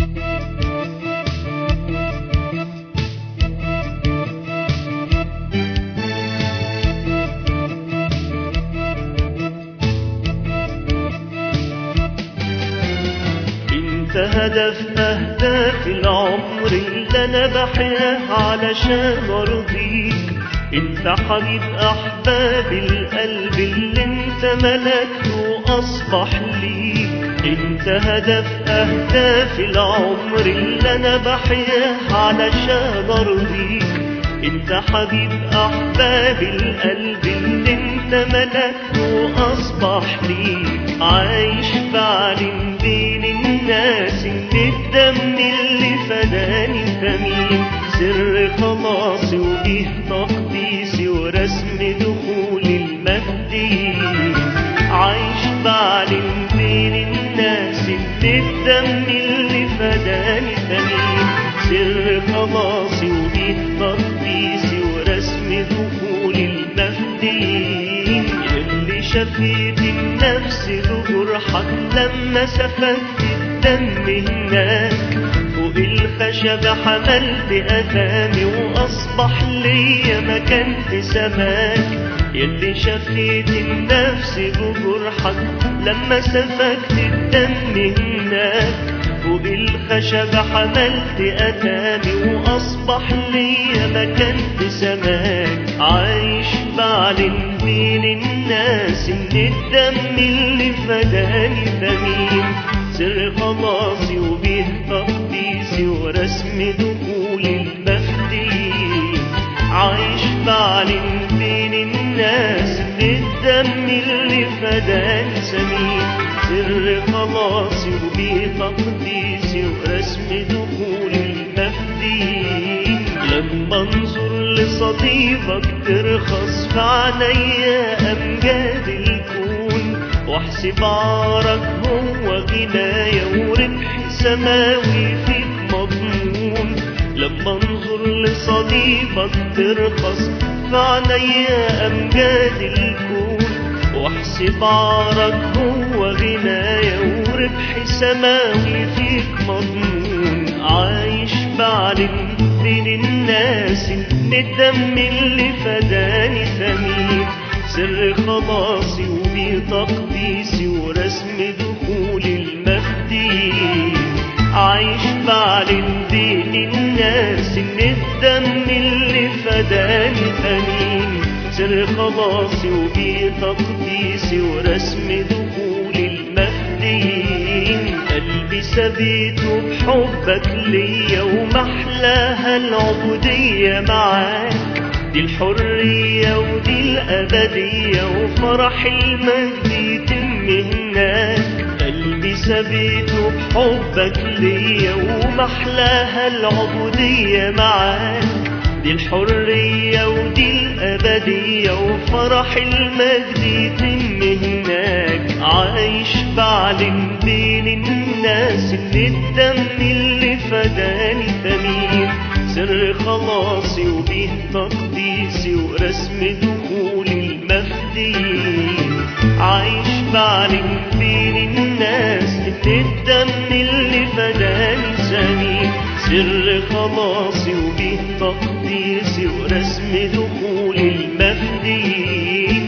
انت هدف اهداف العمر اللي انا بحياه علشان ارضيك انت حبيب احباب القلب اللي انت ملكته اصبح ليك انت هدف اهداف العمر اللي انا بحياه علشان ارضيك انت حبيب احباب القلب اللي انت ملكته اصبح ليك عايش بعلم بين الناس ان الدم اللي فداني ثمين سر خلاصي وبيه تقديسي ورسم دخول المجدين عايش بعلم بين الناس ان الدم اللي فداني ثمين سر خلاصي وبيه تقديسي ورسم دخول المهديين اللي شفيت النفس بجرحك لما سفكت الدم هناك فوق الخشب حملت أثامي وأصبح ليا مكان في سماك يلي شفيت النفس بجرحك لما سفكت الدم هناك فوق الخشب حملت أثامي وأصبح ليا مكان في سماك عايش بعلن بين الناس إن الدم اللي فداني ثمين سر خلاصي وبيه تقديسي ورسم دخول المهدي عايش بعلن بين الناس إن الدم اللي فداني سمين سر خلاصي وبيه تقديسي ورسم دخول المهدي لما انظر لصديقك ترخص في عينيا امجاد الكون واحسب عارك هو غنايا وربح سماوي فيك مضمون لما انظر لصديقك ترخص في عينيا امجاد الكون واحسب عارك هو غنايا وربح سماوي فيك مضمون عايش بعلم بين الناس ان الدم اللي فداني ثمين سر خلاصي وبتقديسي ورسم دخول المهدي عايش بعلم بين الناس ان الدم اللي فداني ثمين سر خلاصي وبتقديسي ورسم دخول المهديين قلبي سبيته بحبك ليا ومحلاها العبودية معاك دي الحرية ودي الأبدية وفرح المجد يتم هناك قلبي سبيته بحبك ليا ومحلاها العبودية معاك دي الحرية ودي الأبدية وفرح المجد يتم هناك عايش بعلم بين الناس إن الدم اللي فداني ثمين سر خلاصي وبيه تقديسي ورسم دخول المهديين عايش بعلم بين الناس إن الدم اللي فداني سمين سر خلاصي وبيه تقديسي ورسم دخول المهديين